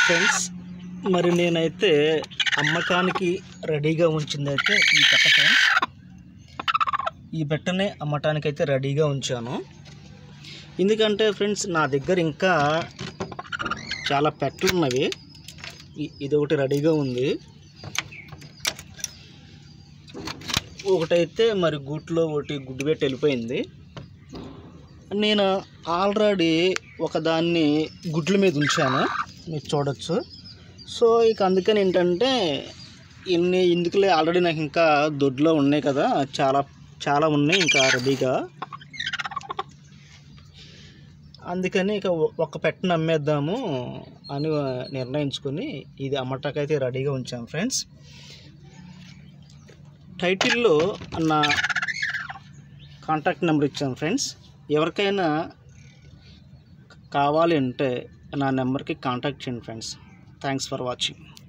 friends మరి నేనైతే అమ్మకానికి రెడీగా ఉంచిందైతే ఈ పెట్ట ఫ్రెండ్స్ ఈ పెట్టనే అమ్మటానికైతే రెడీగా ఉంచాను ఎందుకంటే ఫ్రెండ్స్ నా దగ్గర ఇంకా చాలా పెట్టలు ఉన్నవి ఇ- ఇది ఒకటి రెడీగా ఉంది ఒకటైతే మరి గూట్లో ఒకటి గుడ్డు పెట్టి వెళ్ళిపోయింది నేను ఆల్రెడీ ఒకదాన్ని గుడ్ల మీద ఉంచాను మీరు చూడొచ్చు సో ఇక అందుకని ఏంటంటే ఇన్ని ఎందుకులే ఆల్రెడీ నాకు ఇంకా దొడ్లో ఉన్నాయి కదా చాలా చాలా ఉన్నాయి ఇంకా రెడీగా అందుకని ఇక ఒ- ఒక పెట్టను అమ్మేద్దాము అని నిర్ణయించుకొని ఇది అమ్మటాకైతే రెడీగా ఉంచాం ఫ్రెండ్స్ టైటిల్లో నా కాంటాక్ట్ నెంబర్ ఇచ్చాను ఫ్రెండ్స్ ఎవరికైనా కావాలి అంటే నా నెంబర్కి కాంటాక్ట్ చేయండి ఫ్రెండ్స్ థ్యాంక్స్ ఫర్ వాచింగ్